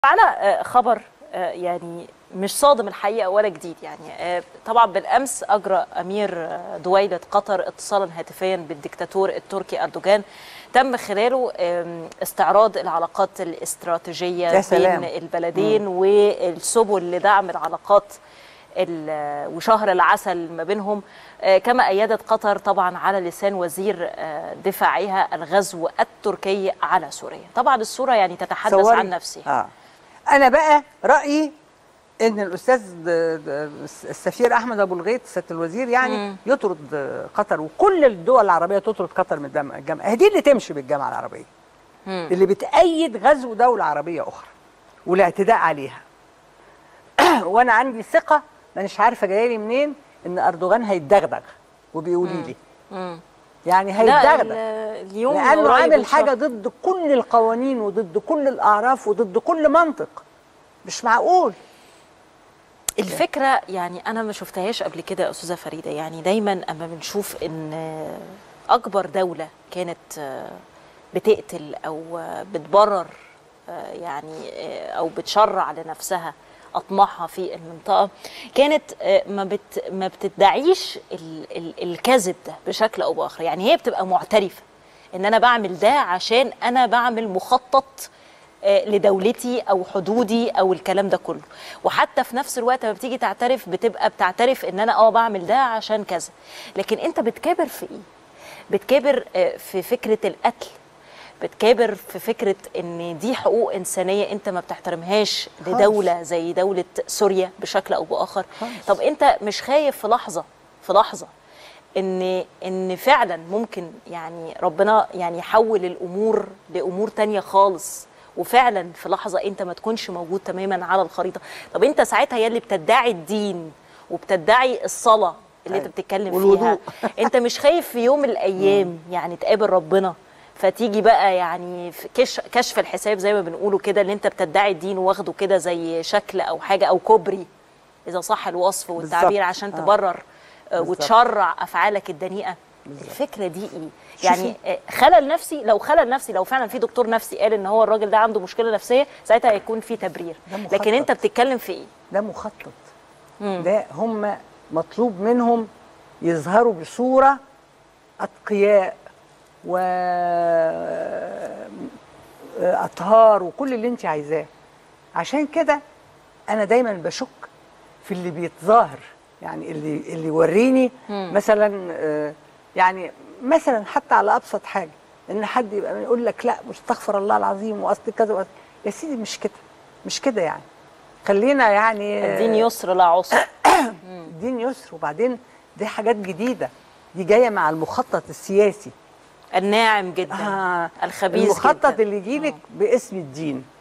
على آه، خبر آه، يعني مش صادم الحقيقه ولا جديد يعني آه، طبعا بالامس اجرى امير آه، دويله قطر اتصالا هاتفيا بالدكتاتور التركي اردوغان تم خلاله آم، استعراض العلاقات الاستراتيجيه يا سلام. بين البلدين والسبل لدعم العلاقات ال- وشهر العسل ما بينهم آه، كما أيدت قطر طبعا على لسان وزير آه، دفاعها الغزو التركي على سوريا طبعا الصورة يعني تتحدث صوري. عن نفسها اه انا بقى رايي ان الاستاذ د- د- السفير احمد ابو الغيط سياده الوزير يعني مم. يطرد آه، قطر وكل الدول العربيه تطرد قطر من الجامعه الجامعه هي دي اللي تمشي بالجامعه العربيه مم. اللي بتأيد غزو دوله عربيه اخرى والاعتداء عليها وانا عندي ثقه مانيش عارفه جايه لي منين ان اردوغان هيتدغدغ وبيقولي لي مم. يعني لا ال- هيتدغدغ اليوم لانه قريب عامل إن شاء حاجه ضد كل القوانين وضد كل الاعراف وضد كل منطق مش معقول الفكرة يعني أنا ما شفتهاش قبل كده يا أستاذة فريدة يعني دايما أما بنشوف إن أكبر دولة كانت بتقتل أو بتبرر يعني أو بتشرع لنفسها أطماعها في المنطقة كانت ما بت ما بتدعيش ال ال الكذب ده بشكل أو بآخر يعني هي بتبقى معترفة إن أنا بعمل ده عشان أنا بعمل مخطط آه، لدولتي او حدودي او الكلام ده كله وحتى في نفس الوقت لما بتيجي تعترف بتبقى بتعترف ان انا اه بعمل ده عشان كذا لكن انت بتكابر في ايه بتكابر آه، في فكره القتل بتكابر في فكره ان دي حقوق انسانيه انت ما بتحترمهاش لدوله زي دوله سوريا بشكل او باخر خالص. طب انت مش خايف في لحظه في لحظه ان ان فعلا ممكن يعني ربنا يعني يحول الامور لامور تانية خالص وفعلا في لحظه انت ما تكونش موجود تماما على الخريطه طب انت ساعتها يا اللي بتدعي الدين وبتدعي الصلاه اللي انت أيوة. بتتكلم فيها والوضوء. انت مش خايف في يوم من الايام يعني تقابل ربنا فتيجي بقى يعني في كش كشف الحساب زي ما بنقوله كده اللي انت بتدعي الدين واخده كده زي شكل او حاجه او كوبري اذا صح الوصف والتعبير بالظبط. عشان آه. تبرر آه، بالظبط. وتشرع افعالك الدنيئه الفكره دي ايه يعني آه، خلل نفسي لو خلل نفسي لو فعلا في دكتور نفسي قال ان هو الراجل ده عنده مشكله نفسيه ساعتها هيكون في تبرير ده مخطط. لكن انت بتتكلم في ايه ده مخطط ده هم مطلوب منهم يظهروا بصوره اتقياء و اطهار وكل اللي انت عايزاه عشان كده انا دايما بشك في اللي بيتظاهر يعني اللي اللي يوريني مثلا آه، يعني مثلا حتى على ابسط حاجه ان حد يبقى يقول لك لا مستغفر الله العظيم واصل كذا وأصل يا سيدي مش كده مش كده يعني خلينا يعني آه، الدين يسر لا عسر الدين يسر وبعدين دي حاجات جديده دي جايه مع المخطط السياسي الناعم جدا آه الخبيث المخطط جدا اللي يجيلك باسم الدين